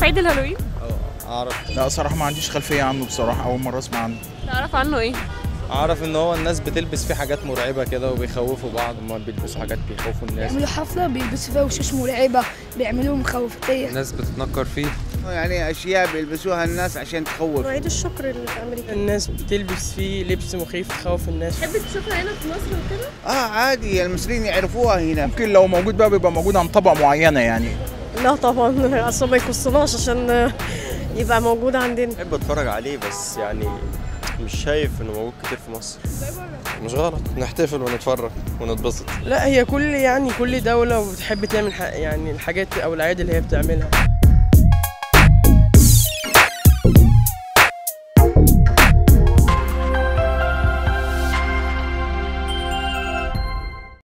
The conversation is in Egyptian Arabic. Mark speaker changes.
Speaker 1: تعرف عيد الهالوين
Speaker 2: اعرف
Speaker 3: لا صراحة ما عنديش خلفية عنه بصراحة أول مرة أسمع عنه
Speaker 1: تعرف عنه ايه
Speaker 2: اعرف ان هو الناس بتلبس فيه حاجات مرعبه كده وبيخوفوا بعض ما بيلبسوا حاجات بيخوفوا الناس
Speaker 4: بيعملوا حفلة بيلبسوا فيها وشوش مرعبة بيعملوا مخوفتية
Speaker 2: الناس بتتنكر فيه
Speaker 5: يعني اشياء بيلبسوها الناس عشان تخوف
Speaker 1: عيد الشكر اللي في امريكا
Speaker 6: الناس بتلبس فيه لبس مخيف تخوف الناس
Speaker 1: تحب تشوفها هنا في مصر وكده
Speaker 5: اه عادي المصريين يعرفوها هنا
Speaker 3: ممكن لو موجود بقى بيبقى موجود عن طبقة معينة يعني
Speaker 1: لا طبعا اصلا ما يخصناش عشان يبقى موجود عندنا
Speaker 7: بحب اتفرج عليه بس يعني مش شايف انه موجود كتير في مصر مش غلط نحتفل ونتفرج ونتبسط
Speaker 6: لا هي كل يعني كل دولة بتحب تعمل ح- يعني الحاجات او الأعياد اللي هي بتعملها